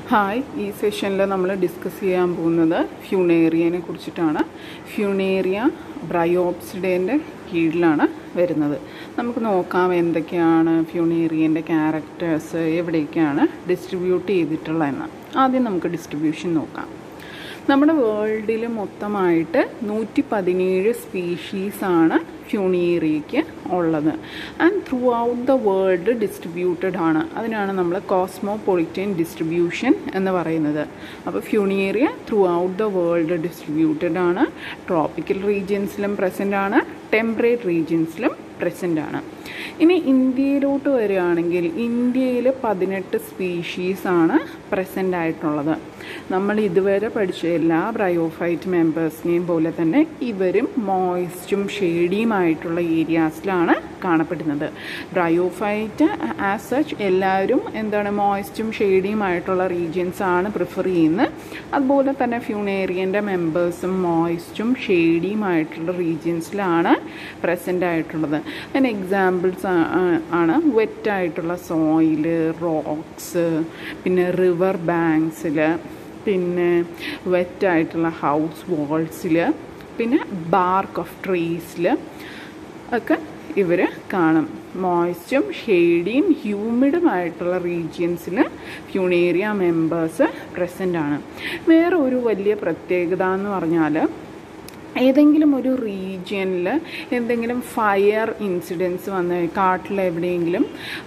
hi ഈ സെഷനിൽ നമ്മൾ ഡിസ്കസ് ചെയ്യാൻ പോകുന്നത് ഫ്യൂണേറിയനെ കുറിച്ചിട്ടാണ് ഫ്യൂണേറിയ ബ്രയോപ്സിഡേൻ്റെ കീഴിലാണ് വരുന്നത് നമുക്ക് നോക്കാം എന്തൊക്കെയാണ് ഫ്യൂണേറിയൻ്റെ ക്യാരക്ടേഴ്സ് എവിടേക്കാണ് ഡിസ്ട്രിബ്യൂട്ട് ചെയ്തിട്ടുള്ളതെന്ന് ആദ്യം നമുക്ക് ഡിസ്ട്രിബ്യൂഷൻ നോക്കാം നമ്മുടെ വേൾഡിൽ മൊത്തമായിട്ട് നൂറ്റി പതിനേഴ് സ്പീഷീസാണ് ഫ്യൂണീറിയയ്ക്ക് ഉള്ളത് and throughout the world distributed ആണ് അതിനാണ് നമ്മൾ കോസ്മോപൊളിറ്റൻ ഡിസ്ട്രിബ്യൂഷൻ എന്ന് പറയുന്നത് അപ്പോൾ Funaria throughout the world distributed ആണ് ട്രോപ്പിക്കൽ റീജിയൻസിലും പ്രസൻ്റ് ആണ് ടെമ്പറേറ്റ് റീജിയൻസിലും പ്രസൻ്റ് ആണ് ഇനി ഇന്ത്യയിലോട്ട് വരികയാണെങ്കിൽ ഇന്ത്യയിൽ പതിനെട്ട് സ്പീഷീസാണ് പ്രസൻ്റ് ആയിട്ടുള്ളത് നമ്മൾ ഇതുവരെ പഠിച്ച എല്ലാ ബ്രയോഫൈറ്റ് മെമ്പേഴ്സിനെയും പോലെ തന്നെ ഇവരും മോയിസ്റ്റും ഷെയ്ഡിയുമായിട്ടുള്ള ഏരിയാസിലാണ് കാണപ്പെടുന്നത് ബ്രയോഫൈറ്റ് ആസ് സച്ച് എല്ലാവരും എന്താണ് മോയിസ്റ്റും ഷെയ്ഡിയുമായിട്ടുള്ള റീജിയൻസ് ആണ് പ്രിഫർ ചെയ്യുന്നത് അതുപോലെ തന്നെ ഫ്യൂണേറിയൻ്റെ മെമ്പേഴ്സും മോയിസ്റ്റും ഷെയ്ഡിയുമായിട്ടുള്ള റീജിയൻസിലാണ് പ്രസൻ്റ് ആയിട്ടുള്ളത് അതിന് എക്സാമ്പിൾസ് ആണ് വെറ്റായിട്ടുള്ള സോയില് റോക്സ് പിന്നെ റിവർ ബാങ്ക്സിൽ പിന്നെ വെറ്റായിട്ടുള്ള ഹൗസ് വാൾസിൽ പിന്നെ ബാർക്ക് ഓഫ് ട്രീസിൽ ഒക്കെ ഇവർ കാണും മോയ്സ്റ്റും ഷെയ്ഡിയും ഹ്യൂമിഡുമായിട്ടുള്ള റീജിയൻസിൽ ഫ്യൂണേറിയ മെമ്പേഴ്സ് പ്രസൻ്റ് ആണ് വേറെ ഒരു വലിയ പ്രത്യേകത എന്ന് പറഞ്ഞാൽ ഏതെങ്കിലും ഒരു റീജിയനിൽ എന്തെങ്കിലും ഫയർ ഇൻസിഡൻസ് വന്ന് കാട്ടിൽ എവിടെയെങ്കിലും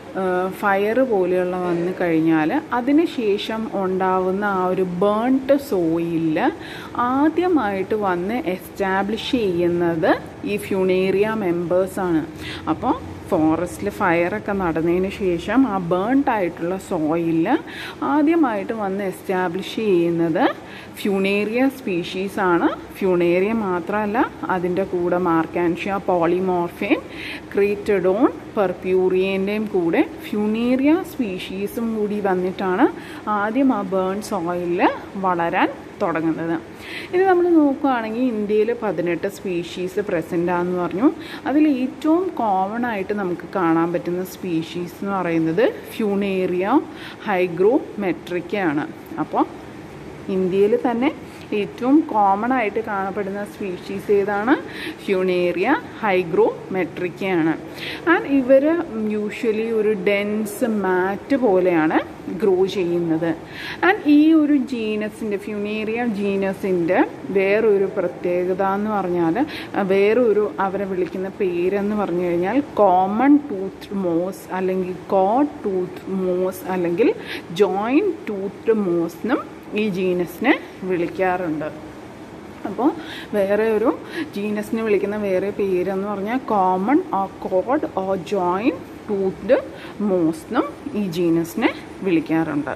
ഫയർ പോലെയുള്ള വന്നു കഴിഞ്ഞാൽ അതിന് ശേഷം ഉണ്ടാവുന്ന ആ ഒരു ബേൺട്ട് സോയിലിൽ ആദ്യമായിട്ട് വന്ന് എസ്റ്റാബ്ലിഷ് ചെയ്യുന്നത് ഈ ഫ്യൂണേറിയ മെമ്പേഴ്സാണ് അപ്പോൾ ഫോറസ്റ്റിൽ ഫയറൊക്കെ നടന്നതിന് ശേഷം ആ ബേൺഡ് ആയിട്ടുള്ള സോയിലിൽ ആദ്യമായിട്ട് വന്ന് എസ്റ്റാബ്ലിഷ് ചെയ്യുന്നത് ഫ്യൂണേറിയ സ്പീഷീസാണ് ഫ്യൂണേറിയ മാത്രമല്ല അതിൻ്റെ കൂടെ മാർക്കാൻഷ്യ പോളിമോർഫിൻ ക്രീറ്റഡോൺ പെർപ്യൂറിയൻ്റെയും കൂടെ ഫ്യൂണേറിയ സ്പീഷീസും കൂടി വന്നിട്ടാണ് ആദ്യം ആ ബേൺ സോയിലിൽ വളരാൻ തുടങ്ങുന്നത് ഇനി നമ്മൾ നോക്കുകയാണെങ്കിൽ ഇന്ത്യയിൽ പതിനെട്ട് സ്പീഷീസ് പ്രസൻ്റ് ആണെന്ന് പറഞ്ഞു അതിൽ ഏറ്റവും കോമൺ ആയിട്ട് നമുക്ക് കാണാൻ പറ്റുന്ന സ്പീഷീസ് എന്ന് പറയുന്നത് ഫ്യൂണേറിയ ഹൈഗ്രോ മെട്രിക്കയാണ് അപ്പോൾ ഇന്ത്യയിൽ തന്നെ ഏറ്റവും കോമൺ ആയിട്ട് കാണപ്പെടുന്ന സ്പീഷീസ് ഏതാണ് ഫ്യൂണേറിയ ഹൈഗ്രോ മെട്രിക്കയാണ് ആൻഡ് ഇവർ യൂഷ്വലി ഒരു ഡെൻസ് മാറ്റ് പോലെയാണ് ഗ്രോ ചെയ്യുന്നത് ആൻഡ് ഈ ഒരു ജീനസിൻ്റെ ഫ്യൂണേറിയ ജീനസിൻ്റെ വേറൊരു പ്രത്യേകത എന്ന് പറഞ്ഞാൽ വേറൊരു അവരെ വിളിക്കുന്ന പേരെന്ന് പറഞ്ഞു കഴിഞ്ഞാൽ കോമൺ ടൂത്ത് മോസ് അല്ലെങ്കിൽ കോഡ് ടൂത്ത് മോസ് അല്ലെങ്കിൽ ജോയിൻറ്റ് ടൂത്ത് മോസ് എന്നും ഈ ജീനസിനെ വിളിക്കാറുണ്ട് അപ്പോൾ വേറെ ഒരു ജീനസിനെ വിളിക്കുന്ന വേറെ പേരെന്ന് പറഞ്ഞാൽ കോമൺ ഓ കോഡ് ഓ ജോയിൻ ടൂത്ത്ഡ് മോസ്ന്നും ഈ ജീനസിനെ വിളിക്കാറുണ്ട്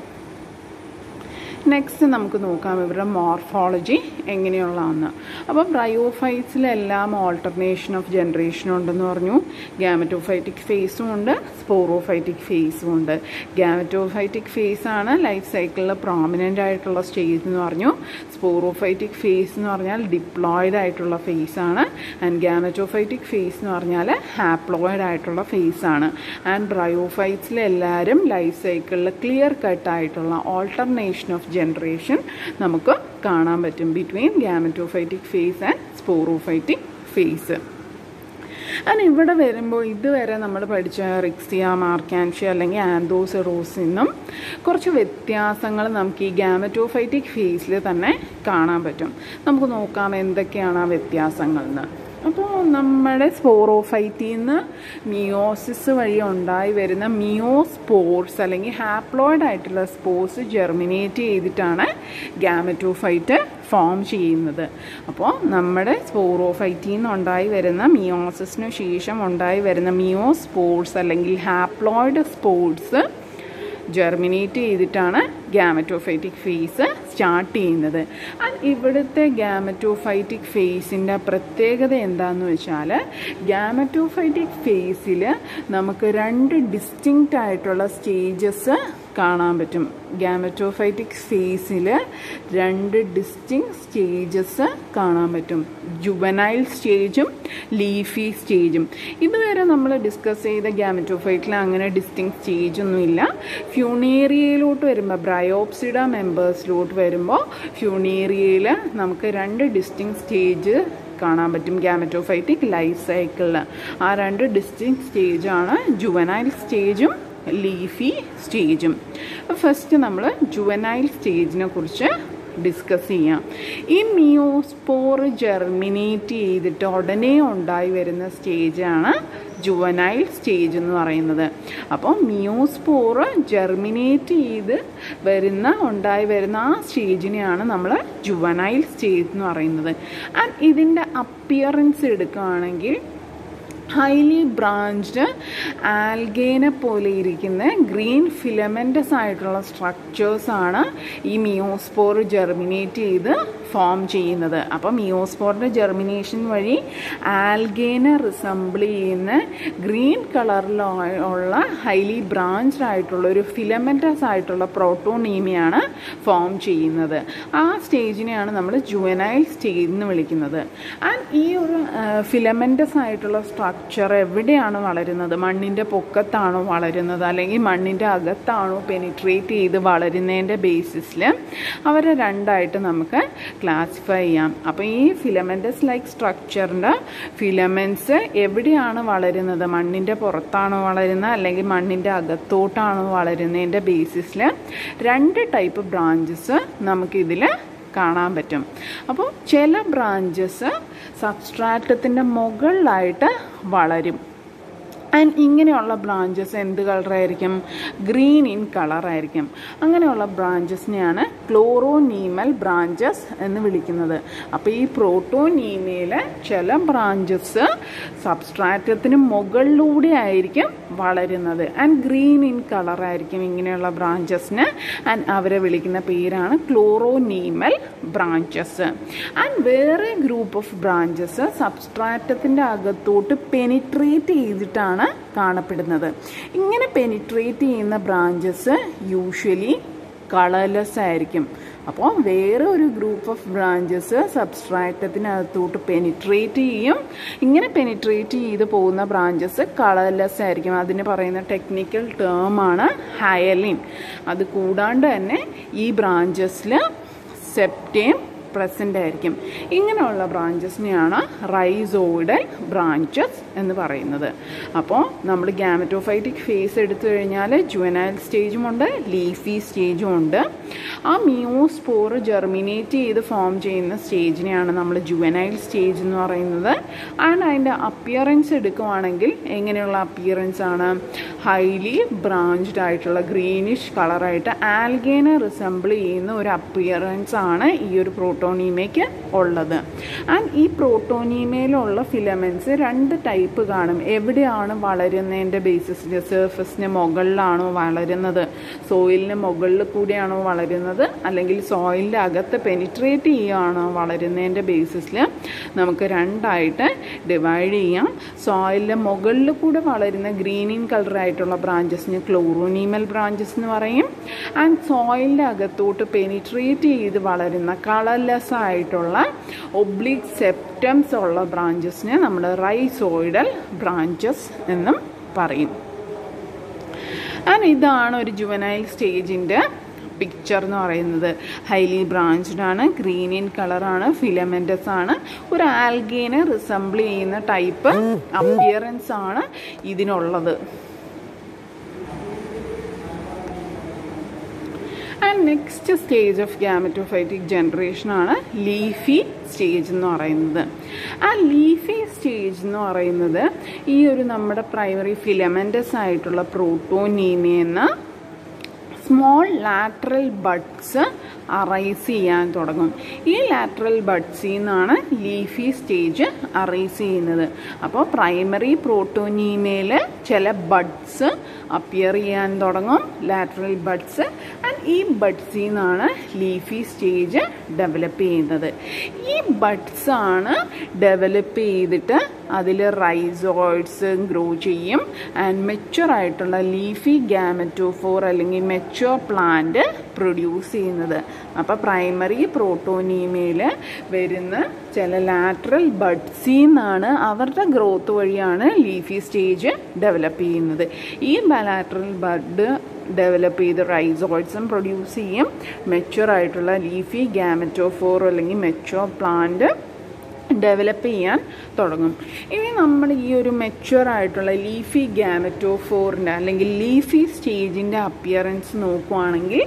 നെക്സ്റ്റ് നമുക്ക് നോക്കാം ഇവരുടെ മോർഫോളജി എങ്ങനെയുള്ളതെന്ന് അപ്പോൾ ബ്രയോഫൈറ്റ്സിലെല്ലാം ഓൾട്ടർനേഷൻ ഓഫ് ജനറേഷൻ ഉണ്ടെന്ന് പറഞ്ഞു ഗാമറ്റോഫൈറ്റിക് ഫേസും ഉണ്ട് സ്പോറോഫൈറ്റിക് ഫേസും ഉണ്ട് ഗാമറ്റോഫൈറ്റിക് ഫേസ് ആണ് ലൈഫ് സൈക്കിളിൽ പ്രോമിനൻ്റ് ആയിട്ടുള്ള സ്റ്റേജ് എന്ന് പറഞ്ഞു സ്പോറോഫൈറ്റിക് ഫേസ് എന്ന് പറഞ്ഞാൽ ഡിപ്ലോയിഡ് ആയിട്ടുള്ള ഫേസ് ആണ് ആൻഡ് ഗാമറ്റോഫൈറ്റിക് ഫേസ് എന്ന് പറഞ്ഞാൽ ഹാപ്ലോയിഡ് ആയിട്ടുള്ള ഫേസ് ആണ് ആൻഡ് ബ്രയോഫൈറ്റ്സിലെല്ലാവരും ലൈഫ് സൈക്കിളിൽ ക്ലിയർ കട്ട് ആയിട്ടുള്ള ഓൾട്ടർനേഷൻ ഓഫ് ജനറേഷൻ നമുക്ക് കാണാൻ പറ്റും between gametophytic phase and sporophytic phase and ഇവിടെ വരുമ്പോൾ ഇതുവരെ നമ്മൾ പഠിച്ച റിക്സിയ മാർക്കാൻഷ്യ അല്ലെങ്കിൽ ആൻഡോസെറോസിൽ നിന്നും കുറച്ച് വ്യത്യാസങ്ങൾ നമുക്ക് ഈ ഗാമറ്റോഫൈറ്റിക് ഫേസിൽ തന്നെ കാണാൻ പറ്റും നമുക്ക് നോക്കാം എന്തൊക്കെയാണ് ആ വ്യത്യാസങ്ങൾ എന്ന് അപ്പോൾ നമ്മുടെ സ്പോറോഫൈറ്റിൽ നിന്ന് മിയോസിസ് വഴി ഉണ്ടായി വരുന്ന മിയോസ്പോർസ് അല്ലെങ്കിൽ ഹാപ്ലോയിഡ് ആയിട്ടുള്ള സ്പോർസ് ജെർമിനേറ്റ് ചെയ്തിട്ടാണ് ഗാമറ്റോഫൈറ്റ് ഫോം ചെയ്യുന്നത് അപ്പോൾ നമ്മുടെ സ്പോറോഫൈറ്റിൽ നിന്ന് ഉണ്ടായി വരുന്ന മിയോസിസിന് ശേഷം ഉണ്ടായി വരുന്ന മിയോസ്പോർസ് അല്ലെങ്കിൽ ഹാപ്ലോയിഡ് സ്പോർട്സ് ജെർമിനേറ്റ് ചെയ്തിട്ടാണ് ഗാമറ്റോഫൈറ്റിക് ഫേസ് സ്റ്റാർട്ട് ചെയ്യുന്നത് ആൻഡ് ഇവിടുത്തെ ഗാമറ്റോഫൈറ്റിക് ഫേസിൻ്റെ പ്രത്യേകത എന്താണെന്ന് വെച്ചാൽ ഗാമറ്റോഫൈറ്റിക് ഫേസിൽ നമുക്ക് രണ്ട് ഡിസ്റ്റിങ്ക്റ്റ് ആയിട്ടുള്ള സ്റ്റേജസ് കാണാൻ പറ്റും ഗാമറ്റോഫൈറ്റിക് ഫേസിൽ രണ്ട് ഡിസ്റ്റിങ് സ്റ്റേജസ് കാണാൻ പറ്റും ജുവനൈൽ സ്റ്റേജും ലീഫി സ്റ്റേജും ഇതുവരെ നമ്മൾ ഡിസ്കസ് ചെയ്ത ഗാമറ്റോഫൈറ്റിൽ അങ്ങനെ ഡിസ്റ്റിങ് സ്റ്റേജ് ഒന്നുമില്ല ഫ്യൂണേറിയയിലോട്ട് വരുമ്പോൾ ബ്രയോപ്സിഡ മെമ്പേഴ്സിലോട്ട് വരുമ്പോൾ ഫ്യൂണേറിയയിൽ നമുക്ക് രണ്ട് ഡിസ്റ്റിങ് സ്റ്റേജ് കാണാൻ പറ്റും ഗാമറ്റോഫൈറ്റിക് ലൈഫ് സൈക്കിളിൽ ആ രണ്ട് ഡിസ്റ്റിങ് സ്റ്റേജാണ് ജുവനൈൽ സ്റ്റേജും ലീഫി സ്റ്റേജും ഫസ്റ്റ് നമ്മൾ ജുവനൈൽ സ്റ്റേജിനെ കുറിച്ച് ഡിസ്കസ് ചെയ്യാം ഈ മിയോസ്പോർ ജെർമിനേറ്റ് ചെയ്തിട്ട് ഉടനെ ഉണ്ടായി വരുന്ന സ്റ്റേജാണ് ജുവനൈൽ സ്റ്റേജ് എന്ന് പറയുന്നത് അപ്പോൾ മിയോസ്പോർ ജെർമിനേറ്റ് ചെയ്ത് വരുന്ന ഉണ്ടായി വരുന്ന ആ സ്റ്റേജിനെയാണ് നമ്മൾ ജുവനൈൽ സ്റ്റേജ് എന്ന് പറയുന്നത് ആൻഡ് ഇതിൻ്റെ അപ്പിയറൻസ് എടുക്കുകയാണെങ്കിൽ ഹൈലി ബ്രാഞ്ച്ഡ് ആൽഗേനെ പോലെ ഇരിക്കുന്ന ഗ്രീൻ ഫിലമെൻറ്റസ് ആയിട്ടുള്ള സ്ട്രക്ചേഴ്സാണ് ഈ മിയോസ്പോർ ജെർമിനേറ്റ് ചെയ്ത് ഫോം ചെയ്യുന്നത് അപ്പോൾ മിയോസ്പോറിൻ്റെ ജെർമിനേഷൻ വഴി ആൽഗേനെ റിസംബിൾ ചെയ്യുന്ന ഗ്രീൻ കളറിലുള്ള ഹൈലി ബ്രാഞ്ച്ഡ് ആയിട്ടുള്ള ഒരു ഫിലമെൻറ്റസ് ആയിട്ടുള്ള പ്രോട്ടോണീമിയാണ് ഫോം ചെയ്യുന്നത് ആ സ്റ്റേജിനെയാണ് നമ്മൾ ജുവനൈൽ സ്റ്റേജ് എന്ന് വിളിക്കുന്നത് ആൻഡ് ഈ ഒരു ഫിലമെൻറ്റസ് ആയിട്ടുള്ള സ്ട്രക്ചർ എവിടെയാണ് വളരുന്നത് മണ്ണിൻ്റെ പൊക്കത്താണോ വളരുന്നത് അല്ലെങ്കിൽ മണ്ണിൻ്റെ അകത്താണോ പെനിട്രേറ്റ് ചെയ്ത് വളരുന്നതിൻ്റെ ബേസിസിൽ അവരെ രണ്ടായിട്ട് നമുക്ക് ക്ലാസിഫൈ ചെയ്യാം അപ്പോൾ ഈ ഫിലമെൻറ്റസ് ലൈക്ക് സ്ട്രക്ചറിൻ്റെ ഫിലമെൻറ്റ്സ് എവിടെയാണ് വളരുന്നത് മണ്ണിൻ്റെ പുറത്താണോ വളരുന്നത് അല്ലെങ്കിൽ മണ്ണിൻ്റെ അകത്തോട്ടാണോ വളരുന്നതിൻ്റെ ബേസിസിൽ രണ്ട് ടൈപ്പ് ബ്രാഞ്ചസ് നമുക്കിതിൽ കാണാൻ പറ്റും അപ്പോൾ ചില ബ്രാഞ്ചസ് സബ്സ്ട്രാറ്റത്തിൻ്റെ മുകളിലായിട്ട് വളരും ആൻഡ് ഇങ്ങനെയുള്ള ബ്രാഞ്ചസ് എന്ത് കളറായിരിക്കും ഗ്രീൻ ഇൻ കളറായിരിക്കും അങ്ങനെയുള്ള ബ്രാഞ്ചസിനെയാണ് ക്ലോറോനീമൽ ബ്രാഞ്ചസ് എന്ന് വിളിക്കുന്നത് അപ്പോൾ ഈ പ്രോട്ടോനീമയിലെ ചില ബ്രാഞ്ചസ് സബ്സ്ട്രാറ്റത്തിന് മുകളിലൂടെ ആയിരിക്കും വളരുന്നത് ആൻഡ് ഗ്രീൻ ഇൻ കളറായിരിക്കും ഇങ്ങനെയുള്ള ബ്രാഞ്ചസിന് ആൻഡ് അവരെ വിളിക്കുന്ന പേരാണ് ക്ലോറോനീമൽ ബ്രാഞ്ചസ് ആൻഡ് വേറെ ഗ്രൂപ്പ് ഓഫ് ബ്രാഞ്ചസ് സബ്സ്ട്രാറ്റത്തിൻ്റെ അകത്തോട്ട് പെനിട്രേറ്റ് ചെയ്തിട്ടാണ് കാണപ്പെടുന്നത് ഇങ്ങനെ പെനിട്രേറ്റ് ചെയ്യുന്ന ബ്രാഞ്ചസ് യൂഷ്വലി കളർലെസ് ആയിരിക്കും അപ്പോൾ വേറെ ഒരു ഗ്രൂപ്പ് ഓഫ് ബ്രാഞ്ചസ് സബ്സ്ട്രാറ്റത്തിനകത്തോട്ട് പെനിട്രേറ്റ് ചെയ്യും ഇങ്ങനെ പെനിട്രേറ്റ് ചെയ്ത് പോകുന്ന ബ്രാഞ്ചസ് കളർലെസ് ആയിരിക്കും അതിന് പറയുന്ന ടെക്നിക്കൽ ടേമാണ് ഹയലിൻ അത് കൂടാണ്ട് തന്നെ ഈ ബ്രാഞ്ചസിൽ സെപ്റ്റേം പ്രസൻ്റ് ആയിരിക്കും ഇങ്ങനെയുള്ള ബ്രാഞ്ചസിനെയാണ് റൈസോയിഡൽ ബ്രാഞ്ചസ് എന്ന് പറയുന്നത് അപ്പോൾ നമ്മൾ ഗാമറ്റോഫൈറ്റിക് ഫേസ് എടുത്തു കഴിഞ്ഞാൽ ജുവനൈൽ സ്റ്റേജും ഉണ്ട് ലീഫി സ്റ്റേജും ഉണ്ട് ആ മിയോസ്പോർ ജെർമിനേറ്റ് ചെയ്ത് ഫോം ചെയ്യുന്ന സ്റ്റേജിനെയാണ് നമ്മൾ ജുവനൈൽ സ്റ്റേജ് എന്ന് പറയുന്നത് ആൻഡ് അതിൻ്റെ അപ്പിയറൻസ് എടുക്കുവാണെങ്കിൽ എങ്ങനെയുള്ള അപ്പിയറൻസ് ആണ് ഹൈലി ബ്രാഞ്ച്ഡ് ആയിട്ടുള്ള ഗ്രീനിഷ് കളറായിട്ട് ആൽഗേനെ റിസംബിൾ ചെയ്യുന്ന ഒരു അപ്പിയറൻസ് ആണ് ഈ ഒരു പ്രോട്ടോണീമയ്ക്ക് ഉള്ളത് ആൻഡ് ഈ പ്രോട്ടോണീമയിലുള്ള ഫിലമെൻറ്റ്സ് രണ്ട് ടൈപ്പ് കാണും എവിടെയാണ് വളരുന്നതിൻ്റെ ബേസിസിൽ സർഫസിന് മുകളിലാണോ വളരുന്നത് സോയിലിന് മുകളിൽ കൂടിയാണോ വളരുന്നത് അല്ലെങ്കിൽ സോയിലിൻ്റെ അകത്ത് പെനിട്രേറ്റ് ചെയ്യുകയാണോ വളരുന്നതിൻ്റെ ബേസിസിൽ നമുക്ക് രണ്ടായിട്ട് ഡിവൈഡ് ചെയ്യാം സോയിലിൻ്റെ മുകളിൽ കൂടെ വളരുന്ന ഗ്രീൻ ഇൻ കളറായിട്ടുള്ള ബ്രാഞ്ചസിന് ക്ലോറോനീമൽ ബ്രാഞ്ചസ് എന്ന് പറയും ആൻഡ് സോയിലിൻ്റെ അകത്തോട്ട് പെനിട്രേറ്റ് ചെയ്ത് വളരുന്ന കളർലെസ് ആയിട്ടുള്ള ഒബ്ലിക് സെപ്റ്റംസ് ഉള്ള ബ്രാഞ്ചസിനെ നമ്മൾ റൈസോയിഡൽ ബ്രാഞ്ചസ് എന്നും പറയും ആൻഡ് ഇതാണ് ഒരു ജുവനൈൽ സ്റ്റേജിൻ്റെ പിക്ചർ എന്ന് പറയുന്നത് ഹൈലി ബ്രാഞ്ച്ഡ് ആണ് ഗ്രീൻ ഇൻ കളറാണ് ഫിലമെൻറ്റസ് ആണ് ഒരു ആൽഗേനെ റിസംബിൾ ചെയ്യുന്ന ടൈപ്പ് അപ്പിയറൻസ് ആണ് ഇതിനുള്ളത് and next stage of gametophytic generation ആണ് ലീഫി സ്റ്റേജ് എന്ന് പറയുന്നത് ആ ലീഫി സ്റ്റേജ് എന്ന് പറയുന്നത് ഈ ഒരു നമ്മുടെ പ്രൈമറി ഫിലമെൻറ്റസ് ആയിട്ടുള്ള പ്രോട്ടോനീമിയെന്ന സ്മോൾ ലാറ്ററൽ ബഡ്സ് അറൈസ് ചെയ്യാൻ തുടങ്ങും ഈ ലാറ്ററൽ ബഡ്സിൽ നിന്നാണ് ലീഫി സ്റ്റേജ് അറൈസ് ചെയ്യുന്നത് അപ്പോൾ പ്രൈമറി പ്രോട്ടോനീമയിൽ ചില ബഡ്സ് അപ്പിയർ ചെയ്യാൻ തുടങ്ങും ലാറ്ററൽ ബഡ്സ് ആൻഡ് ഈ ബഡ്സിൽ നിന്നാണ് ലീഫി സ്റ്റേജ് ഡെവലപ്പ് ചെയ്യുന്നത് ഈ ബഡ്സ് ആണ് ഡെവലപ്പ് ചെയ്തിട്ട് അതിൽ റൈസോയിഡ്സ് ഗ്രോ ചെയ്യും ആൻഡ് മെച്ചുവർ ആയിട്ടുള്ള ലീഫി ഗാമറ്റോഫോർ അല്ലെങ്കിൽ മെച്ചുവർ പ്ലാന്റ് പ്രൊഡ്യൂസ് ചെയ്യുന്നത് അപ്പോൾ പ്രൈമറി പ്രോട്ടോനീമയിൽ വരുന്ന ചില ലാറ്ററൽ ബഡ്സിൽ നിന്നാണ് അവരുടെ ഗ്രോത്ത് വഴിയാണ് ലീഫി സ്റ്റേജ് ഡെവലപ്പ് ചെയ്യുന്നത് ഈ ബലാറ്ററൽ ബഡ് ഡെവലപ്പ് ചെയ്ത് റൈസോയിഡ്സും പ്രൊഡ്യൂസ് ചെയ്യും മെച്ചുവർ ആയിട്ടുള്ള ലീഫി ഗാമറ്റോഫോർ അല്ലെങ്കിൽ മെച്ചുവർ പ്ലാന്റ് ഡെവലപ്പ് ചെയ്യാൻ തുടങ്ങും ഇനി നമ്മൾ ഈ ഒരു മെച്ചുവർ ആയിട്ടുള്ള ലീഫി ഗാമറ്റോഫോറിൻ്റെ അല്ലെങ്കിൽ ലീഫി സ്റ്റേജിൻ്റെ അപ്പിയറൻസ് നോക്കുവാണെങ്കിൽ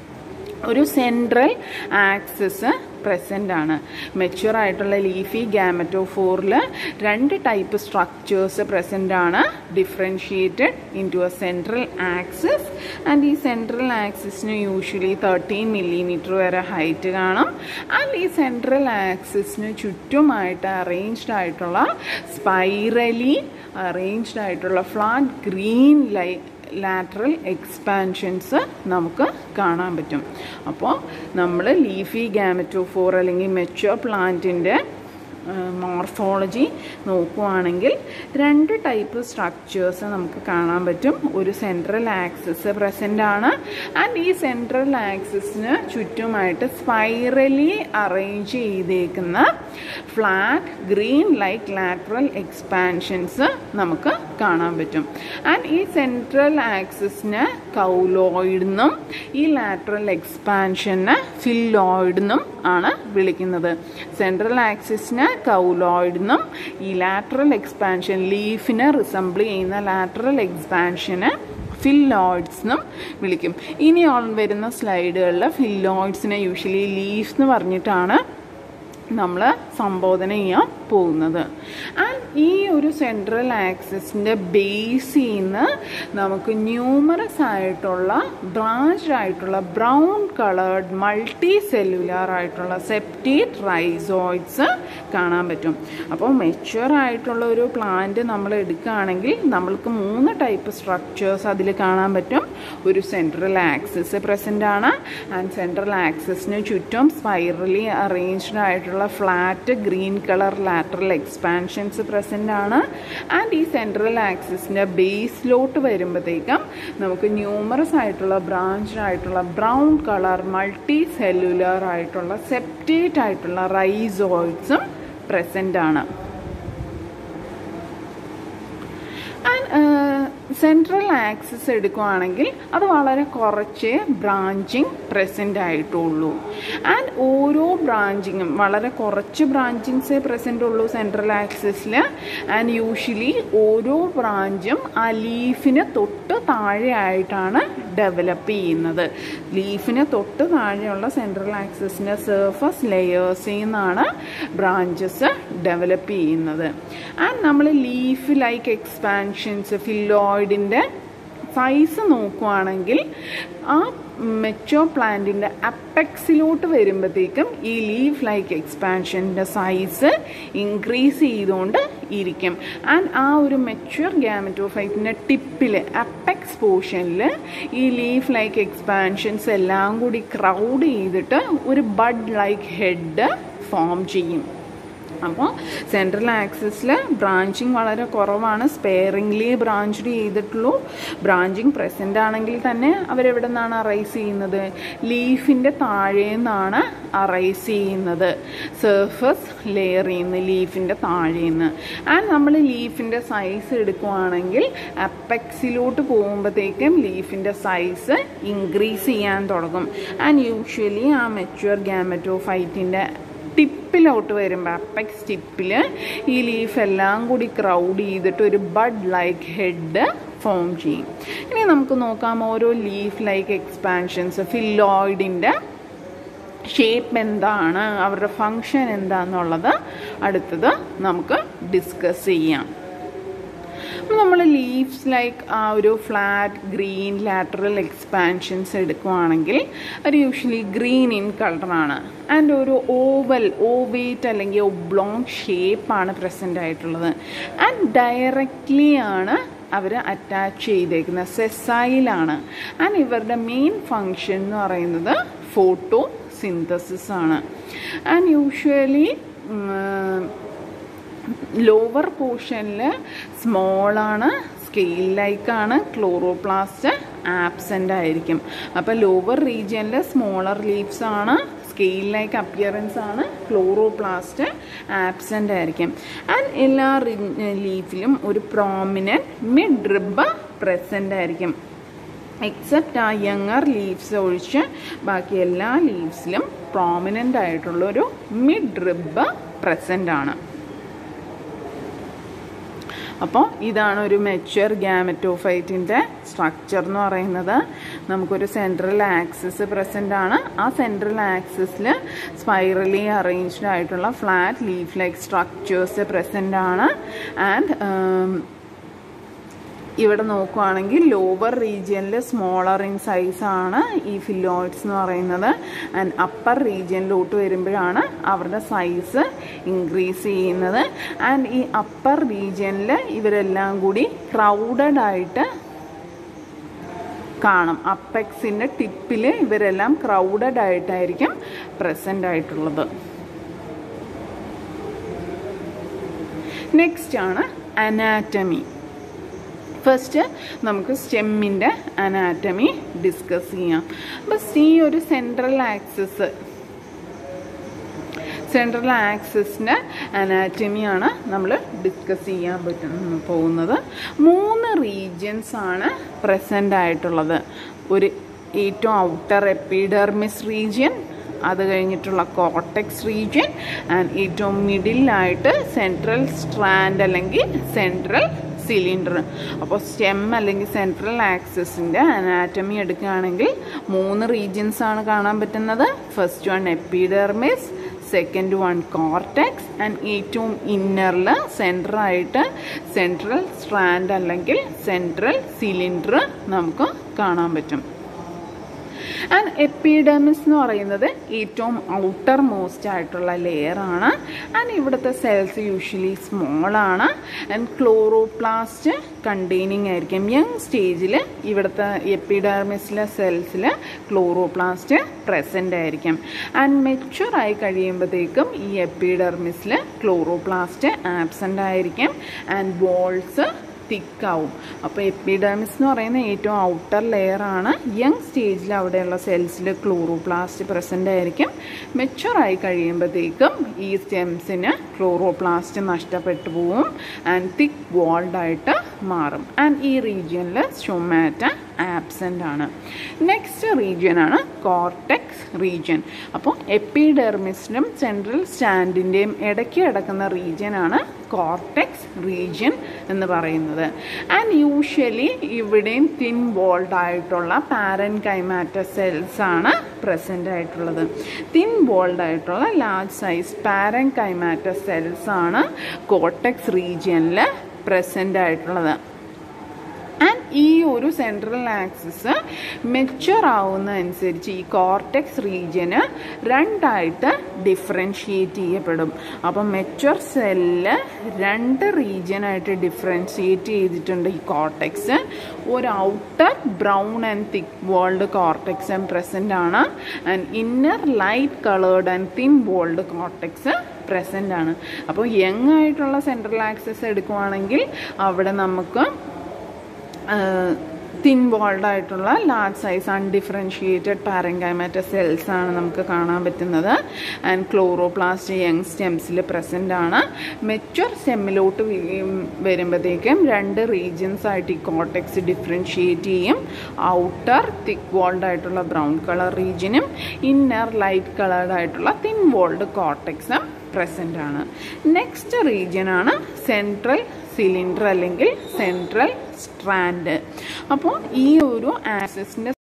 ഒരു സെൻട്രൽ ആക്സിസ് പ്രസൻ്റ് ആണ് മെച്ചുവർ ആയിട്ടുള്ള ലീഫി ഗാമറ്റോഫോറിൽ രണ്ട് ടൈപ്പ് സ്ട്രക്ചേഴ്സ് പ്രസൻ്റ് ആണ് differentiated into a central axis and ഈ സെൻട്രൽ ആക്സിസിന് യൂഷ്വലി തേർട്ടീൻ മില്ലിമീറ്റർ വരെ ഹൈറ്റ് കാണും ആൻഡ് ഈ സെൻട്രൽ ആക്സിസിന് ചുറ്റുമായിട്ട് അറേഞ്ച്ഡ് ആയിട്ടുള്ള സ്പൈറലി അറേഞ്ച്ഡ് ആയിട്ടുള്ള flat green like lateral expansions നമുക്ക് കാണാൻ പറ്റും അപ്പോൾ നമ്മൾ ലീഫി ഗാമറ്റോഫോർ അല്ലെങ്കിൽ മെച്ചുവർ പ്ലാന്റിൻ്റെ മോർഫോളജി നോക്കുവാണെങ്കിൽ രണ്ട് ടൈപ്പ് സ്ട്രക്ചേഴ്സ് നമുക്ക് കാണാൻ പറ്റും ഒരു സെൻട്രൽ ആക്സിസ് പ്രസൻ്റ് ആണ് ആൻഡ് ഈ സെൻട്രൽ ആക്സിസിന് ചുറ്റുമായിട്ട് സ്പൈറലി അറേഞ്ച് ചെയ്തേക്കുന്ന flat green like lateral expansions നമുക്ക് കാണാൻ പറ്റും ആൻഡ് ഈ സെൻട്രൽ ആക്സിസിന് കൗലോയിഡ് എന്നും ഈ ലാറ്ററൽ എക്സ്പാൻഷന് ഫില്ലോയിഡ് എന്നും ആണ് വിളിക്കുന്നത് സെൻട്രൽ ആക്സിസിന് കൗലോയിഡ് എന്നും ഈ ലാറ്ററൽ എക്സ്പാൻഷൻ ലീഫിനെ റിസംബിൾ ചെയ്യുന്ന ലാറ്ററൽ എക്സ്പാൻഷന് ഫില്ലോയിഡ്സ് എന്നും വിളിക്കും ഇനി വരുന്ന സ്ലൈഡുകളിൽ ഫില്ലോയിഡ്സിനെ യൂഷ്വലി ലീഫ് എന്ന് പറഞ്ഞിട്ടാണ് നമ്മൾ സംബോധന ചെയ്യാൻ പോകുന്നത് ആൻഡ് ഈ ഒരു സെൻട്രൽ ആക്സിസിൻ്റെ ബേസിൽ നിന്ന് നമുക്ക് ന്യൂമറസ് ആയിട്ടുള്ള ബ്രാഞ്ച് ആയിട്ടുള്ള ബ്രൗൺ കളേർഡ് മൾട്ടി സെല്ലുലാർ ആയിട്ടുള്ള സെപ്റ്റേറ്റ് റൈസോയിഡ്സ് കാണാൻ പറ്റും അപ്പോൾ മെച്ചുവർ ആയിട്ടുള്ള ഒരു പ്ലാന്റ് നമ്മൾ എടുക്കുകയാണെങ്കിൽ നമ്മൾക്ക് മൂന്ന് ടൈപ്പ് സ്ട്രക്ചേഴ്സ് അതിൽ കാണാൻ പറ്റും ഒരു സെൻട്രൽ ആക്സിസ് പ്രസൻ്റ് ആണ് ആൻഡ് സെൻട്രൽ ആക്സിസിന് ചുറ്റും സ്പൈറലി അറേഞ്ച്ഡ് ആയിട്ടുള്ള flat green colour lateral expansions present ആണ് ആൻഡ് ഈ സെൻട്രൽ ആക്സിസിൻ്റെ ബേസിലോട്ട് വരുമ്പോഴത്തേക്കും നമുക്ക് ന്യൂമറസ് ആയിട്ടുള്ള ബ്രാഞ്ച് ആയിട്ടുള്ള ബ്രൗൺ കളർ മൾട്ടി സെല്ലുലാർ ആയിട്ടുള്ള സെപ്റ്റേറ്റ് ആയിട്ടുള്ള റൈസോയിഡ്സും പ്രസൻ്റ് ആണ് ആൻഡ് സെൻട്രൽ ആക്സിസ് എടുക്കുകയാണെങ്കിൽ അത് വളരെ കുറച്ച് ബ്രാഞ്ചിങ് പ്രസൻ്റ് ആയിട്ടുള്ളൂ ആൻഡ് ഓരോ ബ്രാഞ്ചിങ്ങും വളരെ കുറച്ച് ബ്രാഞ്ചിങ്സേ പ്രസൻ്റ് ഉള്ളൂ സെൻട്രൽ ആക്സിസിൽ ആൻഡ് യൂഷ്വലി ഓരോ ബ്രാഞ്ചും ആ ലീഫിന് തൊട്ട് താഴെയായിട്ടാണ് ഡെവലപ്പ് ചെയ്യുന്നത് ലീഫിന് തൊട്ട് താഴെയുള്ള സെൻട്രൽ ആക്സിസിൻ്റെ സർഫസ് ലെയേഴ്സിൽ നിന്നാണ് ബ്രാഞ്ചസ് ഡെവലപ്പ് ചെയ്യുന്നത് ആൻഡ് നമ്മൾ ലീഫ് ലൈക്ക് എക്സ്പാൻഷൻസ് ഫില്ലോയിഡിൻ്റെ സൈസ് നോക്കുവാണെങ്കിൽ ആ മെച്ചോ പ്ലാന്റിൻ്റെ അപ്പെക്സിലോട്ട് വരുമ്പോഴത്തേക്കും ഈ ലീഫ് ലൈക്ക് എക്സ്പാൻഷൻ്റെ സൈസ് ഇൻക്രീസ് ചെയ്തുകൊണ്ട് ഇരിക്കും ആൻഡ് ആ ഒരു മെച്യൂർ ഗാമറ്റോഫൈറ്റിൻ്റെ ടിപ്പിൽ അപ്പെക്സ് പോർഷനിൽ ഈ ലീഫ് ലൈക്ക് എക്സ്പാൻഷൻസ് എല്ലാം കൂടി ക്രൗഡ് ചെയ്തിട്ട് ഒരു ബഡ് ലൈക്ക് ഹെഡ് ഫോം ചെയ്യും അപ്പോൾ സെൻട്രൽ ആക്സിസിൽ ബ്രാഞ്ചിങ് വളരെ കുറവാണ് സ്പെയറിംഗ്ലി ബ്രാഞ്ച്ഡ് ചെയ്തിട്ടുള്ളൂ ബ്രാഞ്ചിങ് പ്രസൻ്റ് ആണെങ്കിൽ തന്നെ അവരെവിടെ നിന്നാണ് അറൈസ് ചെയ്യുന്നത് ലീഫിൻ്റെ താഴെ നിന്നാണ് അറൈസ് ചെയ്യുന്നത് സർഫസ് ലെയർ ചെയ്യുന്ന ലീഫിൻ്റെ താഴെ നിന്ന് ആൻഡ് നമ്മൾ ലീഫിൻ്റെ സൈസ് എടുക്കുവാണെങ്കിൽ അപ്പെക്സിലോട്ട് പോകുമ്പോഴത്തേക്കും ലീഫിൻ്റെ സൈസ് ഇൻക്രീസ് ചെയ്യാൻ തുടങ്ങും ആൻഡ് യൂഷ്വലി ആ മെച്യൂർ ഗാമറ്റോഫൈറ്റിൻ്റെ ടിപ്പിലോട്ട് വരുമ്പോൾ അപ്പെക്സ് ടിപ്പിൽ ഈ ലീഫ് എല്ലാം കൂടി ക്രൗഡ് ചെയ്തിട്ട് ഒരു ബഡ് ലൈക്ക് ഹെഡ് ഫോം ചെയ്യും ഇനി നമുക്ക് നോക്കാം ഓരോ ലീഫ് ലൈക്ക് എക്സ്പാൻഷൻസ് ഫില്ലോയിഡിൻ്റെ ഷേപ്പ് എന്താണ് അവരുടെ ഫങ്ഷൻ എന്താണെന്നുള്ളത് അടുത്തത് നമുക്ക് ഡിസ്കസ് ചെയ്യാം നമ്മൾ ലീവ്സ് ലൈക്ക് ആ ഒരു ഫ്ലാറ്റ് ഗ്രീൻ ലാറ്ററൽ എക്സ്പാൻഷൻസ് എടുക്കുവാണെങ്കിൽ അത് യൂഷ്വലി ഗ്രീൻ ഇൻ കളറാണ് ആൻഡ് ഒരു ഓവൽ ഓവേറ്റ് അല്ലെങ്കിൽ ഒബ്ലോങ് ഷേപ്പാണ് പ്രസൻ്റ് ആയിട്ടുള്ളത് ആൻഡ് ഡയറക്റ്റ്ലി ആണ് അവർ അറ്റാച്ച് ചെയ്തേക്കുന്ന സെസൈലാണ് ആൻഡ് ഇവരുടെ മെയിൻ ഫങ്ഷൻ എന്ന് പറയുന്നത് ഫോട്ടോ സിന്തസിസ് ആണ് ആൻഡ് യൂഷ്വലി ലോവർ പോർഷനിൽ സ്മോളാണ് സ്കെയിൽ ലൈക്കാണ് ക്ലോറോപ്ലാസ്റ്റ് ആബ്സെൻ്റ് ആയിരിക്കും അപ്പോൾ ലോവർ റീജിയനിൽ സ്മോളർ ലീവ്സ് ആണ് സ്കെയിൽ ലൈക്ക് അപ്പിയറൻസ് ആണ് ക്ലോറോപ്ലാസ്റ്റ് ആബ്സെൻ്റ് ആയിരിക്കും ആൻഡ് എല്ലാ ലീഫിലും ഒരു പ്രോമിനൻറ്റ് മിഡ് റിബ് പ്രസൻ്റ് ആയിരിക്കും എക്സെപ്റ്റ് ആ യങ്ങർ ലീവ്സ് ഒഴിച്ച് ബാക്കി എല്ലാ ലീവ്സിലും പ്രോമിനൻ്റ് ആയിട്ടുള്ളൊരു മിഡ് റിബ് പ്രസൻ്റ് ആണ് അപ്പോൾ ഇതാണ് ഒരു മെച്വർ ഗ്യാമറ്റോഫൈറ്റിൻ്റെ സ്ട്രക്ചർ എന്ന് പറയുന്നത് നമുക്കൊരു സെൻട്രൽ ആക്സിസ് പ്രസൻ്റ് ആണ് ആ സെൻട്രൽ ആക്സിസിൽ സ്പൈറലി അറേഞ്ച്ഡ് ആയിട്ടുള്ള flat leaf like structures present ആണ് ആൻഡ് ഇവിടെ നോക്കുവാണെങ്കിൽ ലോവർ റീജിയനിൽ സ്മോളർ ഇൻ സൈസ് ആണ് ഈ ഫില്ലോയിഡ്സ് എന്ന് പറയുന്നത് ആൻഡ് അപ്പർ റീജിയനിലോട്ട് വരുമ്പോഴാണ് അവരുടെ സൈസ് ഇൻക്രീസ് ചെയ്യുന്നത് ആൻഡ് ഈ അപ്പർ റീജിയനിൽ ഇവരെല്ലാം കൂടി ക്രൗഡഡ് ആയിട്ട് കാണും അപ്പെക്സിൻ്റെ ടിപ്പിൽ ഇവരെല്ലാം ക്രൗഡഡ് ആയിട്ടായിരിക്കും പ്രസൻ്റ് ആയിട്ടുള്ളത് നെക്സ്റ്റ് ആണ് അനാറ്റമി ഫസ്റ്റ് നമുക്ക് സ്റ്റെമ്മിൻ്റെ അനാറ്റമി ഡിസ്കസ് ചെയ്യാം അപ്പോൾ ഈ ഒരു സെൻട്രൽ ആക്സിസ് സെൻട്രൽ ആക്സിസിൻ്റെ അനാറ്റമിയാണ് നമ്മൾ ഡിസ്കസ് ചെയ്യാൻ പറ്റുന്ന പോകുന്നത് മൂന്ന് റീജിയൻസ് ആണ് പ്രസൻ്റ് ആയിട്ടുള്ളത് ഒരു ഏറ്റവും ഔട്ടർ എപ്പിഡെർമിസ് റീജിയൻ അത് കഴിഞ്ഞിട്ടുള്ള കോർട്ടെക്സ് റീജിയൻ ആൻഡ് ഏറ്റവും മിഡിലായിട്ട് സെൻട്രൽ സ്ട്രാൻഡ് അല്ലെങ്കിൽ സെൻട്രൽ സിലിണ്ടർ അപ്പോൾ സ്റ്റെം അല്ലെങ്കിൽ സെൻട്രൽ ആക്സിസിൻ്റെ അനാറ്റമി എടുക്കുകയാണെങ്കിൽ മൂന്ന് റീജിയൻസ് ആണ് കാണാൻ പറ്റുന്നത് first one epidermis second one cortex and ഏറ്റവും ഇന്നറിൽ സെൻറ്ററായിട്ട് സെൻട്രൽ സ്ട്രാൻഡ് അല്ലെങ്കിൽ സെൻട്രൽ സിലിണ്ടർ നമുക്ക് കാണാൻ പറ്റും ആൻഡ് എപ്പിഡെമിസ് എന്ന് പറയുന്നത് ഏറ്റവും ഔട്ടർ മോസ്റ്റ് ആയിട്ടുള്ള ലെയർ ആണ് ആൻഡ് ഇവിടുത്തെ സെൽസ് യൂഷ്വലി സ്മോൾ ആണ് ആൻഡ് ക്ലോറോപ്ലാസ്റ്റ് കണ്ടെയ്നിങ് ആയിരിക്കും യങ് സ്റ്റേജിൽ ഇവിടുത്തെ എപ്പിഡെർമിസിലെ സെൽസിൽ ക്ലോറോപ്ലാസ്റ്റ് പ്രസൻ്റ് ആയിരിക്കും ആൻഡ് മെച്ചുവർ ആയി കഴിയുമ്പോഴത്തേക്കും ഈ എപ്പിഡെർമിസിൽ ക്ലോറോപ്ലാസ്റ്റ് ആബ്സെൻ്റ് ആയിരിക്കും ആൻഡ് ബോൾസ് തിക്കാവും അപ്പോൾ എപ്പിഡെമിസ് എന്ന് പറയുന്ന ഏറ്റവും ഔട്ടർ ലെയർ ആണ് യങ് സ്റ്റേജിൽ അവിടെയുള്ള സെൽസിൽ ക്ലോറോപ്ലാസ്റ്റ് പ്രസൻ്റ് ആയിരിക്കും മെച്ചുവർ ആയി കഴിയുമ്പോഴത്തേക്കും ഈ സ്റ്റെംസിന് ക്ലോറോപ്ലാസ്റ്റ് നഷ്ടപ്പെട്ടു പോവും ആൻഡ് തിക്ക് വോൾഡ് ആയിട്ട് മാറും ആൻഡ് ഈ റീജിയനിൽ സ്റ്റൊമാറ്റ ആബ്സെൻ്റ് ആണ് നെക്സ്റ്റ് റീജിയൻ ആണ് കോർട്ടെക്സ് റീജിയൻ അപ്പോൾ എപ്പിഡെർമിസിനും സെൻട്രൽ സ്റ്റാൻഡിൻ്റെയും ഇടയ്ക്ക് കിടക്കുന്ന റീജിയൻ ആണ് കോർട്ടെക്സ് റീജിയൻ എന്ന് പറയുന്നത് ആൻഡ് യൂഷ്വലി ഇവിടെയും തിൻ വോൾഡ് ആയിട്ടുള്ള പാരൻ കൈമാറ്റ സെൽസ് ആണ് പ്രസൻ്റ് ആയിട്ടുള്ളത് തിൻ വോൾഡ് ആയിട്ടുള്ള large size parenchymatous cells ആണ് കോർട്ടെക്സ് റീജിയനിൽ പ്രസൻ്റ് ആയിട്ടുള്ളത് ആൻഡ് ഈ ഒരു സെൻട്രൽ ആക്സിസ് മെച്ചുവർ ആവുന്ന അനുസരിച്ച് ഈ കോർട്ടെക്സ് റീജിയന് രണ്ടായിട്ട് ഡിഫറൻഷിയേറ്റ് ചെയ്യപ്പെടും അപ്പം മെച്ചുവർ സെല്ല് രണ്ട് റീജിയനായിട്ട് ഡിഫറൻഷിയേറ്റ് ചെയ്തിട്ടുണ്ട് ഈ കോർട്ടെക്സ് ഒരു outer brown and thick walled cortex present ആണ് and inner light coloured and thin walled cortex present ആണ് അപ്പോൾ യങ് ആയിട്ടുള്ള സെൻട്രൽ ആക്സസ് എടുക്കുവാണെങ്കിൽ അവിടെ നമുക്ക് തിൻ വോൾഡ് ആയിട്ടുള്ള large size undifferentiated parenchymatous cells ആണ് നമുക്ക് കാണാൻ പറ്റുന്നത് ആൻഡ് ക്ലോറോപ്ലാസ്റ്റ് യങ് സ്റ്റെംസിൽ പ്രസൻ്റ് ആണ് മെച്ചുവർ സ്റ്റെമ്മിലോട്ട് വരുമ്പോഴത്തേക്കും രണ്ട് റീജിയൻസ് ആയിട്ട് ഈ കോർട്ടെക്സ് ഡിഫറൻഷിയേറ്റ് ചെയ്യും ഔട്ടർ തിക്ക് വോൾഡ് ആയിട്ടുള്ള ബ്രൗൺ കളർ റീജിയനും ഇന്നർ ലൈറ്റ് കളേർഡ് ആയിട്ടുള്ള തിൻ വോൾഡ് കോർട്ടെക്സും പ്രസൻ്റ് ആണ് നെക്സ്റ്റ് റീജിയൻ ആണ് സെൻട്രൽ സിലിണ്ടർ അല്ലെങ്കിൽ സെൻട്രൽ സ്ട്രാൻഡ് അപ്പോൾ ഈ ഒരു ആക്സിസിൻ്റെ